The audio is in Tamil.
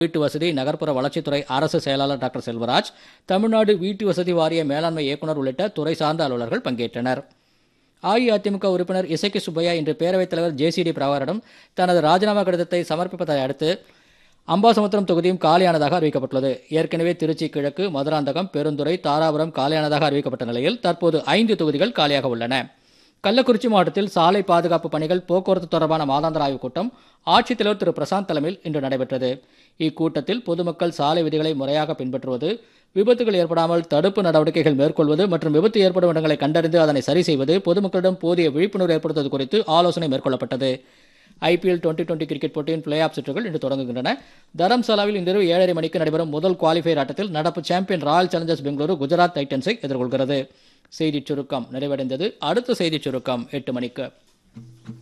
வீட்டு வசதி நகர்ப்புற வளர்ச்சித்துறை அரசு செயலாளர் டாக்டர் செல்வராஜ் தமிழ்நாடு வீட்டு வசதி வாரிய மேலாண்மை இயக்குநர் உள்ளிட்ட துறை சார்ந்த அலுவலர்கள் பங்கேற்றனர் அஇஅதிமுக உறுப்பினர் இசக்கி சுப்பையா இன்று பேரவைத் தலைவர் ஜேசிடி பிரபாகரிடம் தனது ராஜினாமா கடிதத்தை சமர்ப்பிப்பதை அடுத்து அம்பாசமுத்திரம் தொகுதியும் காலியானதாக அறிவிக்கப்பட்டுள்ளது ஏற்கனவே திருச்சி கிழக்கு மதுராந்தகம் பெருந்துறை தாராபுரம் காலியானதாக அறிவிக்கப்பட்ட நிலையில் தற்போது ஐந்து தொகுதிகள் காலியாக உள்ளன கள்ளக்குறிச்சி மாவட்டத்தில் சாலை பாதுகாப்பு பணிகள் போக்குவரத்து தொடர்பான மாதாந்திர ஆய்வுக் கூட்டம் ஆட்சித்தலைவர் திரு பிரசாந்த் தலைமையில் இன்று நடைபெற்றது இக்கூட்டத்தில் பொதுமக்கள் சாலை விதிகளை முறையாக பின்பற்றுவது விபத்துகள் ஏற்படாமல் தடுப்பு நடவடிக்கைகள் மேற்கொள்வது மற்றும் விபத்து ஏற்படும் இடங்களை கண்டறிந்து அதனை சரி செய்வது பொதுமக்களிடம் போதிய விழிப்புணர்வு ஏற்படுத்துவது குறித்து ஆலோசனை மேற்கொள்ளப்பட்டது ஐபிஎல் டுவெண்டி டுவெண்டி கிரிக்கெட் போட்டியின் பிளே ஆஃப் சுற்றுகள் இன்று தொடங்குகின்றன தரம்சாலாவில் இன்றிரவு ஏழரை மணிக்கு நடைபெறும் முதல் குவாலிஃபயர் ஆட்டத்தில் நடப்பு champion royal challengers Bengaluru Gujarat டைட்டன்ஸை எதிர்கொள்கிறது செய்திச் சுருக்கம் நிறைவடைந்தது அடுத்த செய்திச் சுருக்கம் எட்டு மணிக்கு